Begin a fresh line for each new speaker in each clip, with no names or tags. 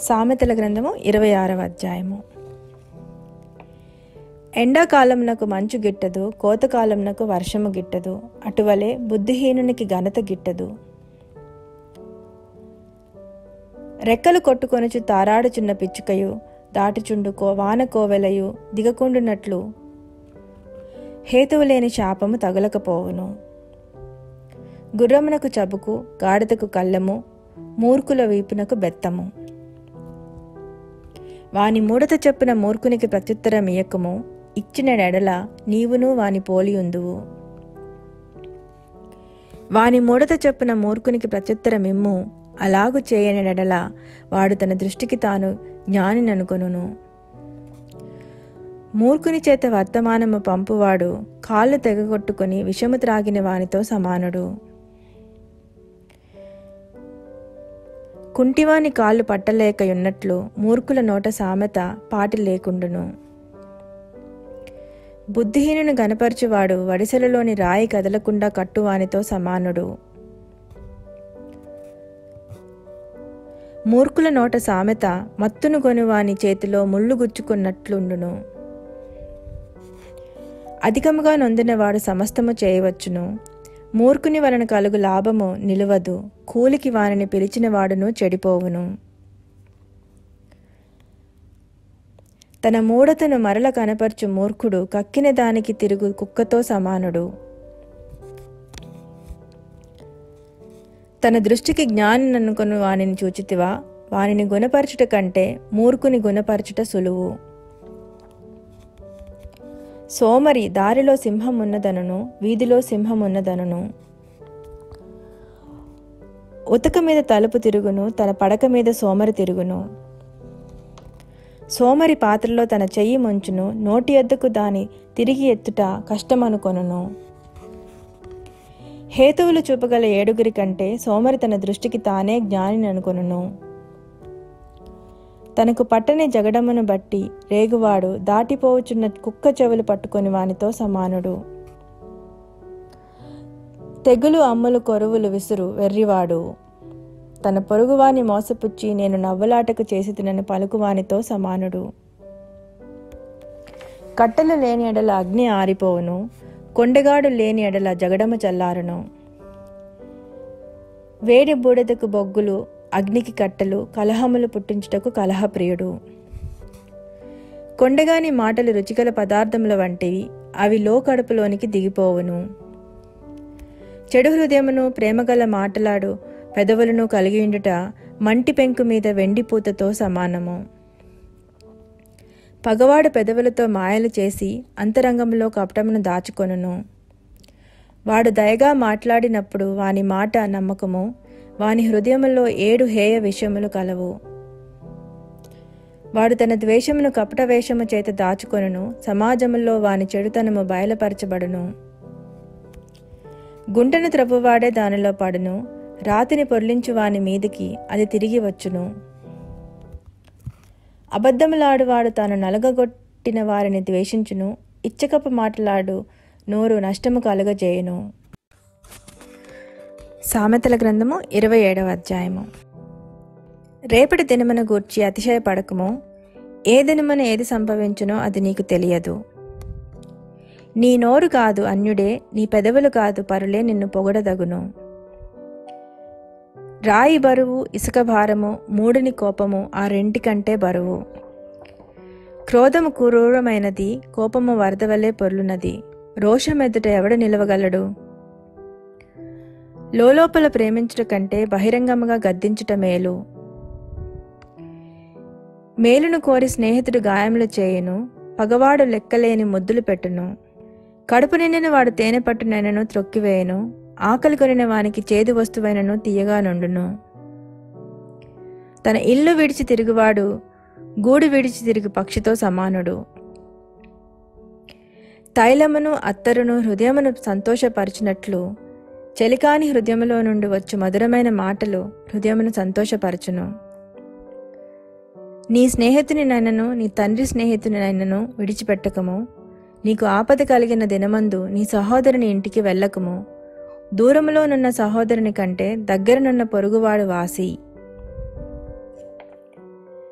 సామెతల గ్రంథము ఇరవై ఆరవ అధ్యాయము ఎండాకాలమునకు మంచు గిట్టదు కోతకాలమునకు వర్షము గిట్టదు అటువలే బుద్ధిహీనునికి ఘనత గిట్టదు రెక్కలు కొట్టుకొనుచు తారాడుచున్న పిచ్చుకయు దాటుచుండు కో వాన కోవెలయు దిగకుండునట్లు హేతువు లేని శాపము తగులకపోవును గుర్రమునకు చబుకు గాడిదకు కళ్ళము మూర్ఖుల వీపునకు బెత్తము వాని మూడత చెప్పున మూర్ఖునికి ప్రత్యుత్తరం ఇయ్యకము ఇచ్చిన నెడల నీవును వాని పోలియుందువు వాని మూడత చెప్పున మూర్ఖునికి ప్రత్యుత్తరం ఇమ్ము అలాగు చేయని నెడల వాడు తన దృష్టికి తాను జ్ఞానిననుకొనును మూర్ఖుని చేత వర్తమానము పంపువాడు కాళ్ళు తెగగొట్టుకుని విషము త్రాగిన వానితో సమానుడు కుంటివాని కాళ్ళు పట్టలేకయున్నట్లు మూర్ఖుల నోట సామెత పాటి లేకుండును బుద్ధిహీనుని గనపరచువాడు వడిసెలలోని రాయి కదలకుండా కట్టువానితో సమానుడు మూర్ఖుల నోట సామెత మత్తును కొనువాని చేతిలో ముళ్ళు గుచ్చుకున్నట్లుండును అధికముగా నొందినవాడు సమస్తము చేయవచ్చును మూర్ఖుని వలన కలుగు లాభము నిలువదు కూలికి వానిని పిలిచిన వాడును చెడిపోవును తన మూఢతను మరల కనపరచు మూర్ఖుడు కక్కిన దానికి తిరుగు కుక్కతో సమానుడు తన దృష్టికి జ్ఞాని నన్నుకొని వానిని చూచితివా వానిని గుణపరచుట కంటే మూర్ఖుని గుణపరచుట సులువు సోమరి దారిలో సింహం ఉన్నదనును వీధిలో సింహం ఉన్నదనును ఉతక మీద తలుపు తిరుగును తన పడక మీద సోమరి తిరుగును సోమరి పాత్రలో తన చెయ్యి ముంచును నోటి ఎద్దుకు దాని తిరిగి ఎత్తుట కష్టమనుకొనును హేతువులు చూపగల ఏడుగురి కంటే సోమరి తన దృష్టికి తానే జ్ఞాని అనుకొనును తనకు పట్టని జగడమును బట్టి రేగువాడు దాటిపోవచున్న కుక్క చెవులు పట్టుకొని వానితో సమానుడు తెగులు అమ్ములు కొరువులు విసురు వెర్రివాడు తన పొరుగువాని మోసపుచ్చి నేను నవ్వులాటకు చేసి తినని పలుకువానితో సమానుడు కట్టెలు లేని ఎడల అగ్ని ఆరిపోవును కొండగాడు లేని ఎడల జగడము చల్లారును వేడి బూడిదకు బొగ్గులు అగ్నికి కట్టెలు కలహములు పుట్టించుటకు కలహప్రియుడు కొండగాని మాటలు రుచిగల పదార్థముల వంటివి అవి లో కడుపులోనికి దిగిపోవును చెడు హృదయమును ప్రేమగల మాటలాడు పెదవులను కలిగియుండుట మంటి పెంకు మీద వెండి పూతతో సమానము పగవాడు పెదవులతో మాయలు చేసి అంతరంగంలో కపటమును దాచుకొనును వాడు దయగా మాట్లాడినప్పుడు వాని మాట నమ్మకము వాని హృదయములో ఏడు హేయ విషయములు కలవు వాడు తన ద్వేషమును కపట వేషము చేత దాచుకొనును సమాజములో వాని చెడుతనము బయలుపరచబడును గుంటను త్రవ్వువాడే దానిలో పడును రాతిని పొర్లించు వాని మీదికి అది తిరిగి వచ్చును అబద్ధములాడువాడు తాను నలగగొట్టిన వారిని ద్వేషించును ఇచ్చకపు మాటలాడు నోరు నష్టము కలుగజేయును సామెతల గ్రంథము ఇరవై ఏడవ అధ్యాయము రేపటి దినమున గూర్చి అతిశయపడకము ఏ దినమున ఏది సంభవించునో అది నీకు తెలియదు నీ నోరు కాదు అన్యుడే నీ పెదవులు కాదు పరులే నిన్ను పొగడదగును రాయి బరువు ఇసుక భారము మూడిని కోపము ఆ రెంటికంటే బరువు క్రోధము క్రూరమైనది కోపము వరద వల్లే పొర్లునది రోషం ఎదుట ఎవడు నిలవగలడు లోలోపల ప్రేమించుట కంటే బహిరంగముగా గద్దించుట మేలు మేలును కోరి స్నేహితుడు గాయములు చేయును పగవాడు లెక్కలేని ముద్దులు పెట్టును కడుపు నిండిన వాడు తేనె పట్టునైనను త్రొక్కివేయను ఆకలి కొనిన వానికి చేదు వస్తువైనను తీయగా నుండును తన ఇల్లు విడిచి తిరుగువాడు గూడు విడిచి తిరిగి పక్షితో సమానుడు తైలమును అత్తరును హృదయమును సంతోషపరచినట్లు చెలికాని హృదయములో నుండి వచ్చు మధురమైన మాటలు హృదయమును సంతోషపరచును నీ స్నేహితుని నైనను నీ తండ్రి స్నేహితుని నైనను విడిచిపెట్టకము నీకు ఆపద కలిగిన దినమందు నీ సహోదరుని ఇంటికి వెళ్ళకము దూరములోనున్న సహోదరుని కంటే దగ్గరనున్న పొరుగువాడు వాసి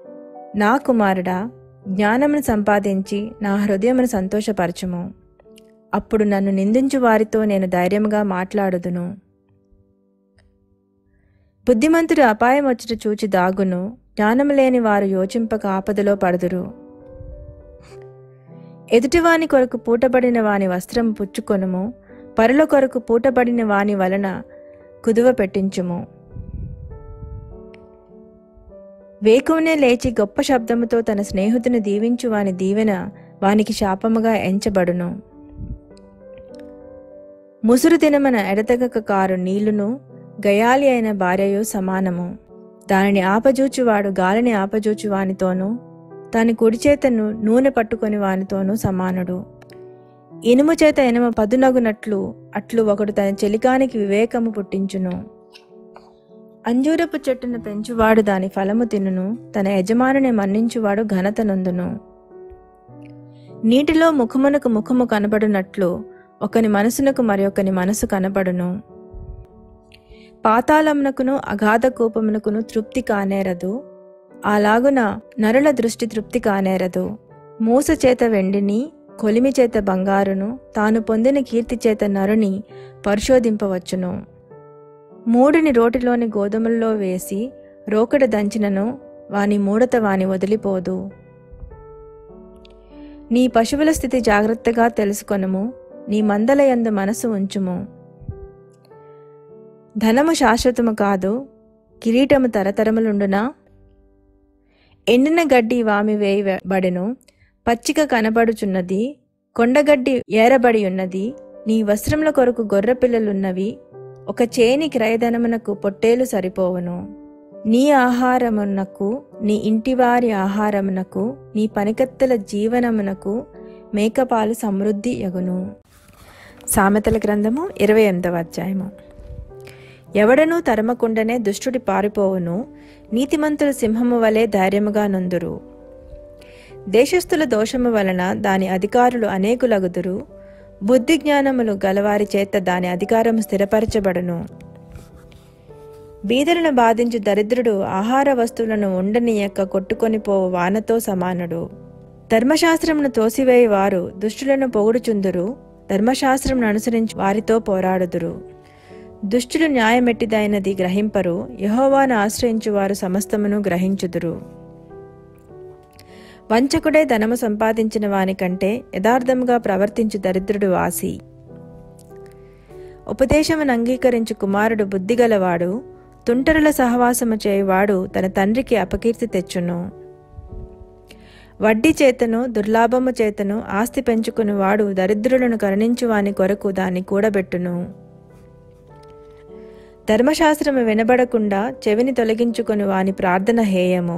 నా కుమారుడా జ్ఞానమును సంపాదించి నా హృదయమును సంతోషపరచుము అప్పుడు నన్ను నిందించు వారితో నేను ధైర్యముగా మాట్లాడుదును బుద్ధిమంతుడు అపాయం వచ్చుట చూచి దాగును జ్ఞానము లేని వారు యోచింపక ఆపదలో పడుదురు ఎదుటివాని కొరకు పూటబడిన వాని వస్త్రం పుచ్చుకొనుము పరుల కొరకు పూటబడిన వాని వలన కుదువ పెట్టించుము వేకువనే లేచి గొప్ప శబ్దముతో తన స్నేహితుని దీవించు వాని దీవెన వానికి శాపముగా ఎంచబడును ముసురు దినమన ఎడతెగక కారు నీళ్లును గయాలి అయిన భార్యయు సమానము దానిని ఆపజూచువాడు గాలిని ఆపజూచు వానితోనూ దాని కుడి చేతను నూనె పట్టుకొని వానితోనూ సమానుడు ఇనుము చేత ఇనుమ పదునగునట్లు అట్లు ఒకడు తన చెలికానికి వివేకము పుట్టించును అంజూరపు చెట్టును పెంచువాడు దాని ఫలము తినును తన యజమానుని మన్నించువాడు ఘనత నొందును నీటిలో ముఖమునకు ముఖము కనబడునట్లు ఒకని మనసునకు మరి ఒకని మనసు కనబడును పాతాళమునకును అగాధ కోపమునకును తృప్తి కానేరదు అలాగున నరుల దృష్టి తృప్తి కానేరదు మూస చేత వెండిని కొలిమి చేత బంగారును తాను పొందిన కీర్తి చేత నరుని పరిశోధింపవచ్చును మూడిని రోటిలోని గోధుమల్లో వేసి రోకడ దంచినను వాని మూడత వాని వదిలిపోదు నీ పశువుల స్థితి జాగ్రత్తగా తెలుసుకొనుము నీ మందల యందు మనసు ఉంచుము ధనము శాశ్వతము కాదు కిరీటము తరతరములుండునా ఎండిన గడ్డి వామి వేయబడెను పచ్చిక కనబడుచున్నది కొండగడ్డి ఏరబడి ఉన్నది నీ వస్త్రముల కొరకు గొర్రెపిల్లలున్నవి ఒక చేని క్రయధనమునకు పొట్టేలు సరిపోవును నీ ఆహారమునకు నీ ఇంటివారి ఆహారమునకు నీ పనికత్తెల జీవనమునకు మేకపాలు సమృద్ధి యగును సామెతల గ్రంథము ఇరవై ఎనిమిదవ అధ్యాయము ఎవడనూ తరమకుండనే దుష్టుడి పారిపోవును నీతిమంతులు సింహము వలె ధైర్యముగా నొందురు దేశస్థుల దోషము వలన దాని అధికారులు అనేకులగుదురు బుద్ధి జ్ఞానములు గలవారి చేత దాని అధికారము స్థిరపరచబడును బీదలను బాధించు దరిద్రుడు ఆహార వస్తువులను ఉండనీయక కొట్టుకొని పోవు వానతో సమానుడు ధర్మశాస్త్రమును తోసివేయి వారు దుష్టులను పొగుడుచుందురు ధర్మశాస్త్రమును అనుసరించి వారితో పోరాడుదురు దుష్టులు న్యాయమెట్టిదైనది గ్రహింపరు యహోవాను ఆశ్రయించు వారు సమస్తమును గ్రహించుదురు వంచకుడే ధనము సంపాదించిన వానికంటే యథార్థముగా ప్రవర్తించు దరిద్రుడు వాసి ఉపదేశమును అంగీకరించు కుమారుడు బుద్ధిగలవాడు తుంటరుల సహవాసము చేయువాడు తన తండ్రికి అపకీర్తి తెచ్చును వడ్డీ చేతను దుర్లాభము చేతను ఆస్తి పెంచుకునివాడు దరిద్రులను కరుణించు వాని కొరకు దాన్ని కూడబెట్టును ధర్మశాస్త్రము వినబడకుండా చెవిని తొలగించుకొని వాని ప్రార్థన హేయము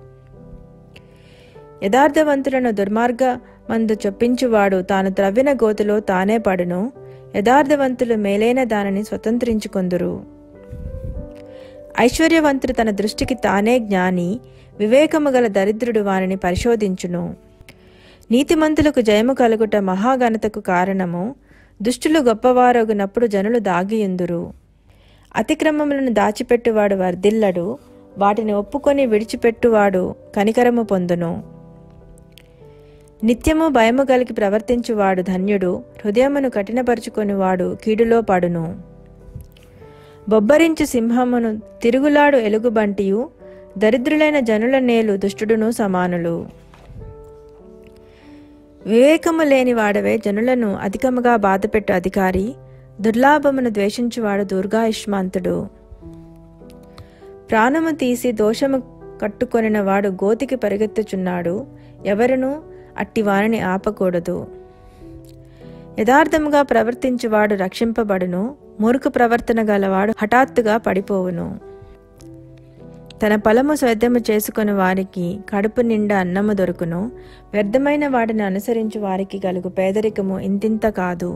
యథార్థవంతులను దుర్మార్గ మందు చొప్పించువాడు తాను త్రవ్విన గోతులో తానే పడును యథార్థవంతులు మేలైన దానిని స్వతంత్రించుకొందురు ఐశ్వర్యవంతుడు తన దృష్టికి తానే జ్ఞాని వివేకము గల దరిద్రుడు వానిని పరిశోధించును నీతిమంతులకు జయము కలుగుట మహాఘనతకు కారణము దుష్టులు గొప్పవారొగినప్పుడు జనులు దాగియుందురు అతిక్రమములను దాచిపెట్టువాడు వర్ధిల్లడు వాటిని ఒప్పుకొని విడిచిపెట్టువాడు కనికరము పొందును నిత్యము భయము కలిగి ప్రవర్తించువాడు ధన్యుడు హృదయమును కఠినపరుచుకొనివాడు కీడులో పడును బొబ్బరించు సింహమును తిరుగులాడు ఎలుగుబంటియు దరిద్రులైన జనుల నేలు దుష్టుడును సమానులు వివేకము లేని వాడవే జనులను అధికముగా బాధపెట్టు అధికారి దుర్లాభమును ద్వేషించువాడు దుర్గాయుష్మాంతుడు ప్రాణము తీసి దోషము కట్టుకొనిన వాడు గోతికి పరిగెత్తుచున్నాడు ఎవరును అట్టి వారిని ఆపకూడదు యథార్థముగా ప్రవర్తించువాడు రక్షింపబడును మూర్ఖ ప్రవర్తన గలవాడు హఠాత్తుగా పడిపోవును తన పొలము స్వేద్దము చేసుకుని వారికి కడుపు నిండా అన్నము దొరుకును వ్యర్థమైన వాటిని అనుసరించు వారికి కలుగు పేదరికము ఇంతింత కాదు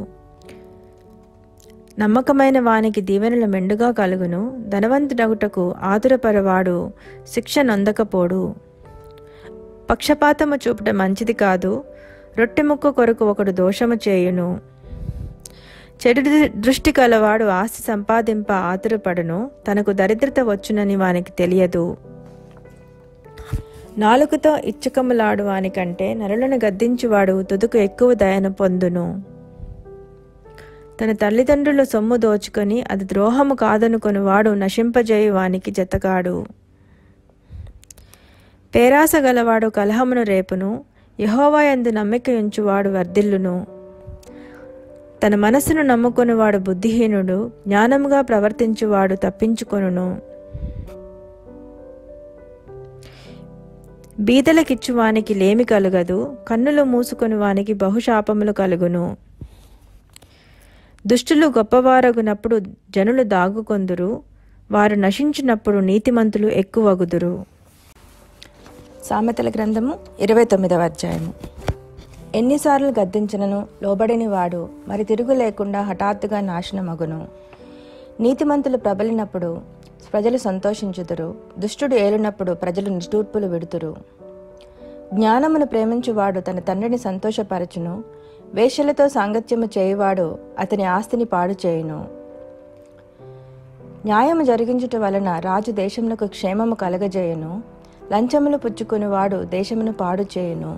నమ్మకమైన వానికి దీవెనలు మెండుగా కలుగును ధనవంతుడగుటకు ఆతురపరవాడు శిక్ష నొందకపోడు పక్షపాతము చూపుట మంచిది కాదు రొట్టె ముక్క కొరకు ఒకడు దోషము చేయును చెడు దృష్టి కలవాడు ఆస్తి సంపాదింప ఆతురపడును తనకు దరిద్రత వచ్చునని వానికి తెలియదు నాలుగుతో ఇచ్చకములాడు వానికంటే నరులను గద్దించువాడు తుదుకు ఎక్కువ దయను పొందును తన తల్లిదండ్రుల సొమ్ము దోచుకొని అది ద్రోహము కాదనుకొని వాడు నశింపజేయు వానికి జతగాడు పేరాస గలవాడు కలహమును రేపును యహోవాయందు నమ్మిక ఉంచువాడు వర్ధిల్లును తన మనస్సును నమ్ముకొనివాడు బుద్ధిహీనుడు జ్ఞానముగా ప్రవర్తించువాడు తప్పించుకొనును బీదలకిచ్చువానికి లేమి కలుగదు కన్నులు మూసుకొని వానికి బహుశాపములు కలుగును దుష్టులు గొప్పవారగునప్పుడు జనులు దాగుకొందురు వారు నశించినప్పుడు నీతిమంతులు ఎక్కువగుదురు సామెతల గ్రంథము ఇరవై తొమ్మిదవ అధ్యాయము ఎన్నిసార్లు గద్దించినను లోబడిని వాడు మరి తిరుగు లేకుండా హఠాత్తుగా నాశనమగును నీతిమంతులు ప్రబలినప్పుడు ప్రజలు సంతోషించుదురు దుష్టుడు ఏలినప్పుడు ప్రజలు నిష్ఠూర్పులు విడుతురు జ్ఞానమును ప్రేమించువాడు తన తండ్రిని సంతోషపరచును వేషలతో సాంగత్యము చేయువాడు అతని ఆస్తిని పాడు చేయును న్యాయము జరిగించుట వలన రాజు దేశమునకు క్షేమము కలగజేయును లంచములు పుచ్చుకునివాడు దేశమును పాడు చేయును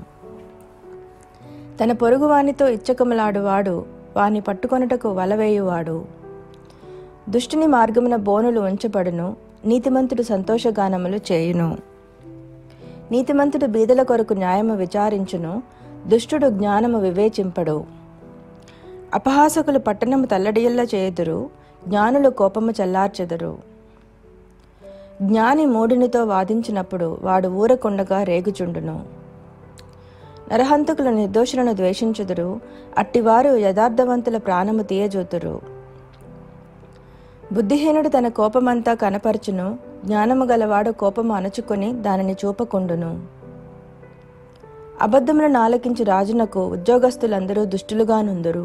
తన పొరుగువానితో ఇచ్చకములాడువాడు వాని పట్టుకొనుటకు వలవేయువాడు దుష్టుని మార్గమున బోనులు ఉంచబడును నీతిమంతుడు సంతోషగానములు చేయును నీతిమంతుడు బీదల కొరకు న్యాయము విచారించును దుష్టుడు జ్ఞానము వివేచింపడు అపహాసకులు పట్టణము తల్లడియల్లా చేయుదురు జ్ఞానులు కోపము చల్లార్చెదరు జ్ఞాని మూడునితో వాదించినప్పుడు వాడు ఊరకుండగా రేగుచుండును నరహంతకుల నిర్దోషులను ద్వేషించుదురు అట్టివారు యథార్థవంతుల ప్రాణము తీయజూతురు బుద్ధిహీనుడు తన కోపమంతా కనపరచును జ్ఞానము గలవాడు కోపము అణచుకొని దానిని చూపకుండును అబద్ధములను ఆలకించి రాజునకు ఉద్యోగస్తులందరూ దుష్టులుగా నుందురు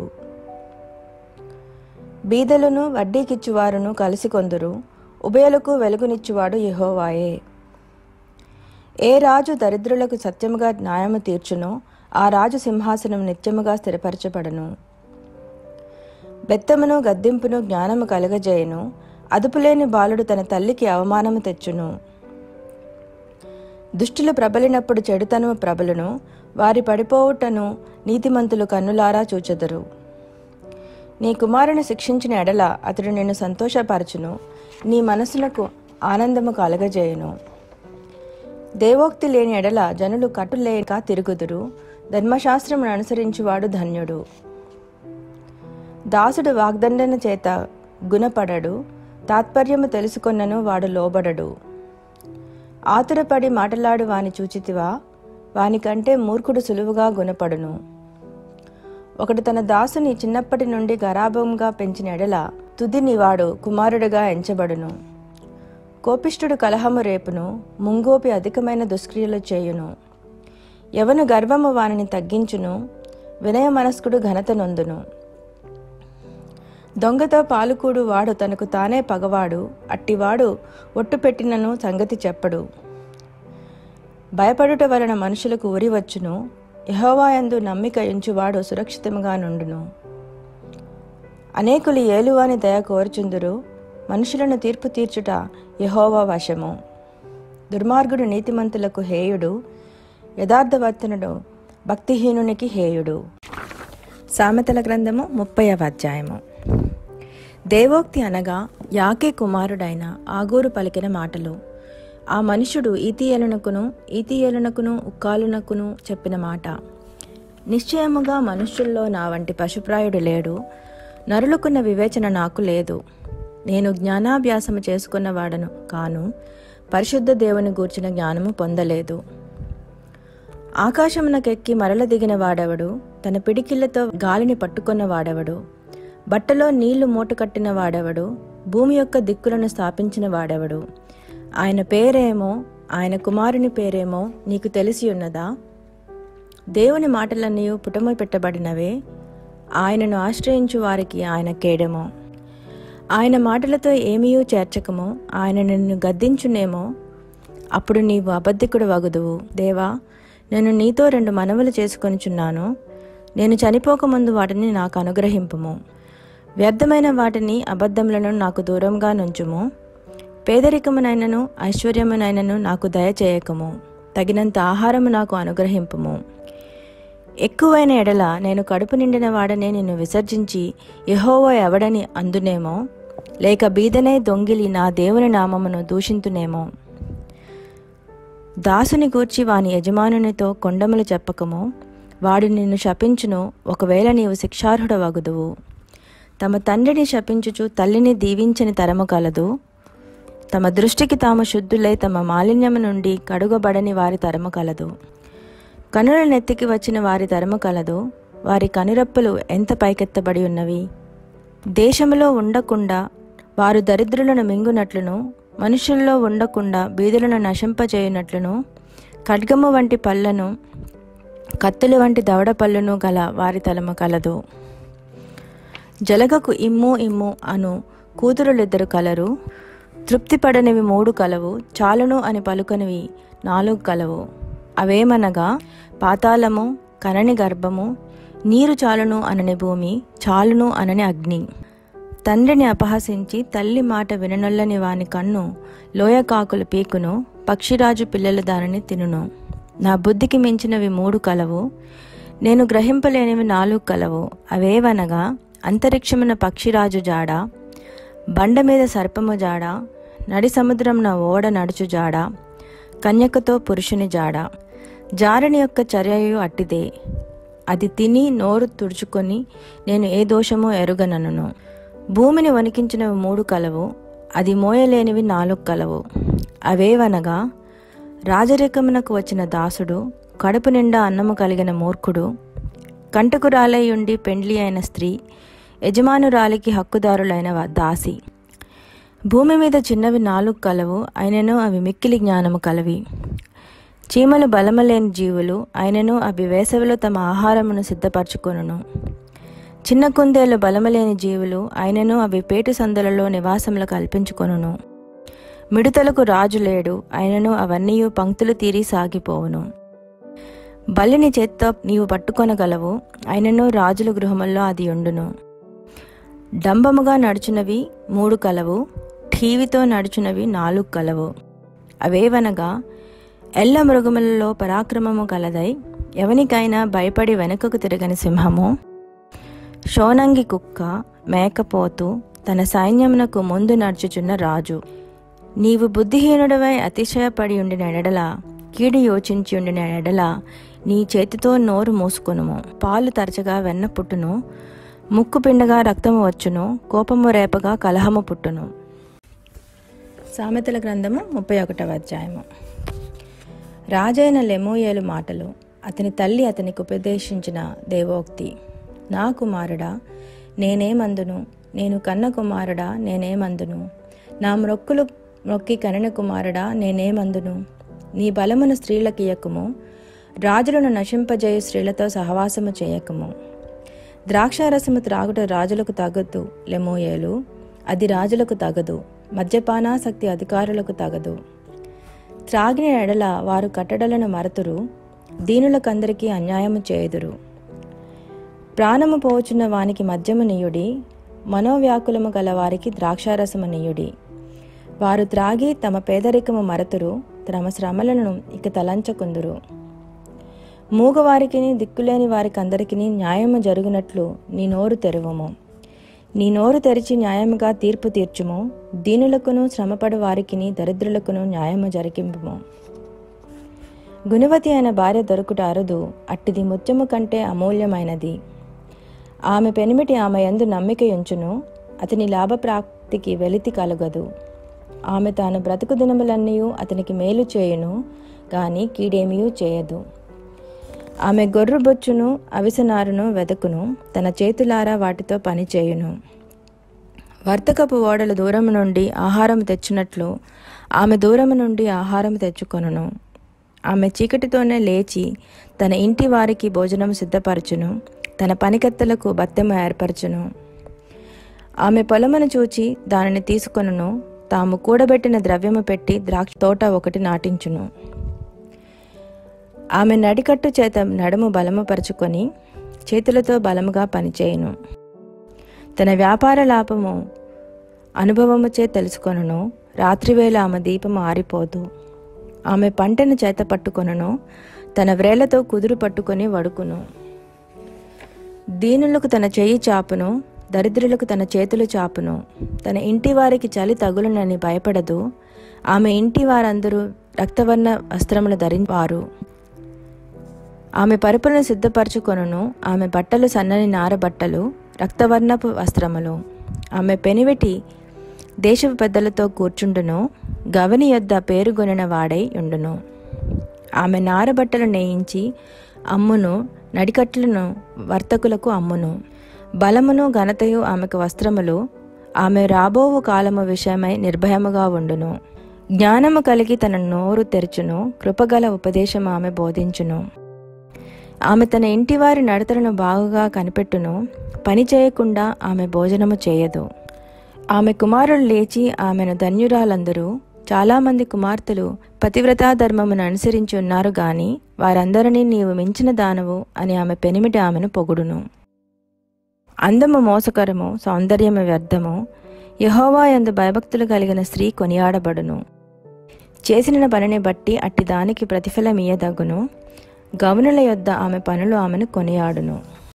బీదలను వడ్డీకిచ్చువారును కలిసి కొందురు ఉభయలకు వెలుగునిచ్చువాడు యెహోవాయే ఏ రాజు దరిద్రులకు సత్యముగా న్యాయము తీర్చునో ఆ రాజు సింహాసనం నిత్యముగా స్థిరపరచబడను బెత్తమును గద్దింపును జ్ఞానము కలగజేయను అదుపులేని బాలుడు తన తల్లికి అవమానము తెచ్చును దుష్టులు ప్రబలినప్పుడు చెడుతనము ప్రబలును వారి పడిపోవుటను నీతిమంతులు కన్నులారా చూచెదరు నీ కుమారుని శిక్షించిన ఎడల అతడు నిన్ను సంతోషపరచును నీ మనసునకు ఆనందము కలగజేయును దేవోక్తి లేని ఎడల జనులు కట్టులేక తిరుగుదురు ధర్మశాస్త్రమును అనుసరించువాడు ధన్యుడు దాసుడు వాగ్దండన చేత గుణపడడు తాత్పర్యము తెలుసుకొన్నను వాడు లోబడడు ఆతురపడి మాటలాడు వాని చూచితివా వానికంటే మూర్ఖుడు సులువుగా గుణపడును ఒకడు తన దాసుని చిన్నప్పటి నుండి గరాభంగా పెంచిన ఎడల తుదిని వాడు కుమారుడిగా ఎంచబడును కోపిష్ఠుడు కలహము రేపును ముంగోపి అధికమైన దుష్క్రియలు చేయును ఎవను గర్వము వానిని తగ్గించును వినయ మనస్కుడు ఘనత నొందును దొంగతో పాలుకూడు వాడు తనకు తానే పగవాడు అట్టివాడు ఒట్టు పెట్టినను సంగతి చెప్పడు భయపడుట వలన మనుషులకు ఉరి వచ్చును యహోవాయందు నమ్మిక ఎంచువాడు సురక్షితంగా నుండును అనేకులు ఏలువాని దయ కోరుచుందురు మనుషులను తీర్పు తీర్చుట యహోవా వశము దుర్మార్గుడు నీతిమంతులకు హేయుడు యథార్థవర్తనుడు భక్తిహీనునికి హేయుడు సామెతల గ్రంథము ముప్పైవ అధ్యాయము దేవోక్తి అనగా యాకే కుమారుడైన ఆగూరు పలికిన మాటలు ఆ మనుషుడు ఈతీయలునకును ఈతీయలునకును ఉక్కాలునకును చెప్పిన మాట నిశ్చయముగా మనుష్యుల్లో నా వంటి పశుప్రాయుడు లేడు నరులకున్న వివేచన నాకు లేదు నేను జ్ఞానాభ్యాసము చేసుకున్నవాడను కాను పరిశుద్ధ దేవుని గూర్చిన జ్ఞానము పొందలేదు ఆకాశమునకెక్కి మరల దిగిన వాడెవడు తన పిడికిళ్లతో గాలిని పట్టుకున్న వాడెవడు బట్టలో నీళ్లు మూటకట్టిన వాడెవడు భూమి యొక్క దిక్కులను స్థాపించిన వాడెవడు ఆయన పేరేమో ఆయన కుమారుని పేరేమో నీకు తెలిసి ఉన్నదా దేవుని మాటలన్నీ పుటము పెట్టబడినవే ఆయనను ఆశ్రయించు వారికి ఆయన కేడెమో ఆయన మాటలతో ఏమీయూ చేర్చకము ఆయన నిన్ను గద్దించునేమో అప్పుడు నీవు అబద్ధికుడు వగుదువు దేవా నేను నీతో రెండు మనవులు చేసుకొనిచున్నాను నేను చనిపోకముందు వాటిని నాకు అనుగ్రహింపుము వ్యర్థమైన వాటిని అబద్ధములను నాకు దూరంగా నుంచుము పేదరికమునైనను ఐశ్వర్యమునైనను నాకు దయచేయకము తగినంత ఆహారము నాకు అనుగ్రహింపుము ఎక్కువైన ఎడల నేను కడుపు నిండిన వాడనే నిన్ను విసర్జించి యహోవా ఎవడని అందునేమో లేక బీదనే దొంగిలి నా దేవుని నామమును దూషింతునేమో దాసుని గూర్చి వాని యజమానునితో కొండములు చెప్పకము వాడు నిన్ను శపించును ఒకవేళ నీవు శిక్షార్హుడవగుదువు తమ తండ్రిని శపించుచు తల్లిని దీవించని తరము కలదు తమ దృష్టికి తాము శుద్ధులై తమ మాలిన్యము నుండి కడుగబడని వారి తరము కలదు కనుల నెత్తికి వచ్చిన వారి తరము కలదు వారి కనురెప్పలు ఎంత పైకెత్తబడి ఉన్నవి దేశములో ఉండకుండా వారు దరిద్రులను మింగునట్లును మనుషుల్లో ఉండకుండా బీదులను నశింపజేయునట్లును ఖడ్గము వంటి పళ్ళను కత్తులు వంటి దవడ పళ్ళును గల వారి తలము కలదు జలగకు ఇమ్ము ఇమ్ము అను కూతురులిద్దరు కలరు తృప్తిపడనివి మూడు కలవు చాలును అని పలుకనివి నాలుగు కలవు అవేమనగా పాతాళము కనని గర్భము నీరు చాలును అనని భూమి చాలును అనని అగ్ని తండ్రిని అపహసించి తల్లి మాట విననొల్లని వాని కన్ను లోయకాకుల పీకును పక్షిరాజు పిల్లల దానిని తినును నా బుద్ధికి మించినవి మూడు కలవు నేను గ్రహింపలేనివి నాలుగు కలవు అవేవనగా అంతరిక్షమున పక్షిరాజు జాడ బండ మీద సర్పము జాడ నడి సముద్రంన ఓడ నడుచు జాడ కన్యకతో పురుషుని జాడ జారణి యొక్క చర్యయు అట్టిదే అది తిని నోరు తుడుచుకొని నేను ఏ దోషమో ఎరుగనను భూమిని వణికించినవి మూడు కలవు అది మోయలేనివి నాలుగు కలవు అవేవనగా రాజరికమునకు వచ్చిన దాసుడు కడుపు నిండా అన్నము కలిగిన మూర్ఖుడు కంటకురాలయ్యుండి పెండ్లి అయిన స్త్రీ యజమానురాలికి హక్కుదారులైన వ- దాసి భూమి మీద చిన్నవి నాలుగు కలవు అయినను అవి మిక్కిలి జ్ఞానము కలవి చీమలు బలమలేని జీవులు అయినను అవి వేసవిలో తమ ఆహారమును సిద్ధపరచుకొనును చిన్న కుందేలు బలమలేని జీవులు అయినను అవి పేటు సందులలో నివాసములు కల్పించుకొనును మిడతలకు రాజు లేడు అయినను అవన్నీ పంక్తులు తీరి సాగిపోవును బలిని చేత్తో నీవు పట్టుకొనగలవు అయినను రాజుల గృహముల్లో అది ఉండును డంబముగా నడుచునవి మూడు కలవు ఠీవితో నడుచునవి నాలుగు కలవు అవేవనగా ఎల్ల మృగములలో పరాక్రమము కలదై ఎవనికైనా భయపడి వెనుకకు తిరగని సింహము షోనంగి కుక్క మేకపోతు తన సైన్యమునకు ముందు నడుచుచున్న రాజు నీవు బుద్ధిహీనుడవై అతిశయపడి ఉండిన ఎడల కీడు యోచించి ఉండిన ఎడల నీ చేతితో నోరు మూసుకొనుము పాలు తరచగా వెన్న పుట్టును ముక్కు పిండగా రక్తము వచ్చును కోపము రేపగా కలహము పుట్టును సామెతల గ్రంథము ముప్పై ఒకటవ అధ్యాయము రాజైన లెమోయేలు మాటలు అతని తల్లి అతనికి ఉపదేశించిన దేవోక్తి నా కుమారుడా నేనేమందును నేను కన్న కుమారుడా నేనేమందును నా మ్రొక్కులు మ్రొక్కి కనిన కుమారుడా నేనేమందును నీ బలమును స్త్రీలకు ఇయ్యకుము రాజులను నశింపజేయు స్త్రీలతో సహవాసము చేయకము ద్రాక్షారసము త్రాగుట రాజులకు తగదు లెమోయేలు అది రాజులకు తగదు మద్యపానాసక్తి అధికారులకు తగదు త్రాగిన ఎడల వారు కట్టడలను మరతురు దీనులకందరికీ అన్యాయము చేయుదురు ప్రాణము పోచున్న వానికి మద్యము నీయుడి మనోవ్యాకులము గల వారికి ద్రాక్షారసము నీయుడి వారు త్రాగి తమ పేదరికము మరతురు తమ శ్రమలను ఇక తలంచకుందురు మూగవారికిని దిక్కులేని వారికందరికీ న్యాయము జరుగునట్లు నీ నోరు తెరువము నీ నోరు తెరిచి న్యాయముగా తీర్పు తీర్చుము దీనులకును శ్రమపడు వారికిని దరిద్రులకును న్యాయము జరిగింపుము గుణవతి అయిన భార్య దొరుకుట అరుదు అట్టిది ముత్యము కంటే అమూల్యమైనది ఆమె పెనిమిటి ఆమె యందు నమ్మిక ఉంచును అతని లాభప్రాప్తికి వెలితి కలగదు ఆమె తాను బ్రతుకు దినములన్నీ అతనికి మేలు చేయును గాని కీడేమియూ చేయదు ఆమె గొర్రు బొచ్చును అవిసనారును వెదకును తన చేతులారా వాటితో పని చేయును వర్తకపు ఓడల దూరము నుండి ఆహారం తెచ్చినట్లు ఆమె దూరము నుండి ఆహారం తెచ్చుకొనును ఆమె చీకటితోనే లేచి తన ఇంటి వారికి భోజనం సిద్ధపరచును తన పనికత్తెలకు బత్తెము ఏర్పరచును ఆమె పొలమును చూచి దానిని తీసుకొనును తాము కూడబెట్టిన ద్రవ్యము పెట్టి ద్రాక్ష తోట ఒకటి నాటించును ఆమె నడికట్టు చేత నడుము బలముపరుచుకొని చేతులతో బలముగా పనిచేయును తన వ్యాపార లాభము అనుభవముచే తెలుసుకొనును రాత్రివేళ ఆమె దీపము ఆరిపోదు ఆమె పంటను చేత పట్టుకొనను తన వ్రేళ్లతో కుదురు పట్టుకొని వడుకును దీనులకు తన చెయ్యి చాపును దరిద్రులకు తన చేతులు చాపును తన ఇంటి వారికి చలి తగులునని భయపడదు ఆమె ఇంటి వారందరూ రక్తవర్ణ వస్త్రములు ధరింవారు ఆమె పరుపులను సిద్ధపరచుకొనును ఆమె బట్టలు సన్నని నార బట్టలు రక్తవర్ణపు వస్త్రములు ఆమె పెనివెటి దేశపు పెద్దలతో కూర్చుండును గవని యొద్ద పేరుగొనిన వాడై ఉండును ఆమె నార బట్టలు నేయించి అమ్మును నడికట్లను వర్తకులకు అమ్మును బలమును ఘనతయు ఆమెకు వస్త్రములు ఆమె రాబోవు కాలము విషయమై నిర్భయముగా ఉండును జ్ఞానము కలిగి తన నోరు తెరుచును కృపగల ఉపదేశం ఆమె బోధించును ఆమె తన ఇంటివారి నడతలను బాగుగా కనిపెట్టును పని చేయకుండా ఆమె భోజనము చేయదు ఆమె కుమారులు లేచి ఆమెను ధన్యురాలందరూ చాలామంది కుమార్తెలు పతివ్రతా ధర్మమును అనుసరించి ఉన్నారు గాని వారందరినీ నీవు మించిన దానవు అని ఆమె పెనిమిటి ఆమెను పొగుడును అందము మోసకరము సౌందర్యము వ్యర్థము యహోవా యందు భయభక్తులు కలిగిన స్త్రీ కొనియాడబడును చేసిన పనిని బట్టి అట్టి దానికి ప్రతిఫలమియ్యదగును గవనుల యొద్ద ఆమె పనులు ఆమెను కొనియాడును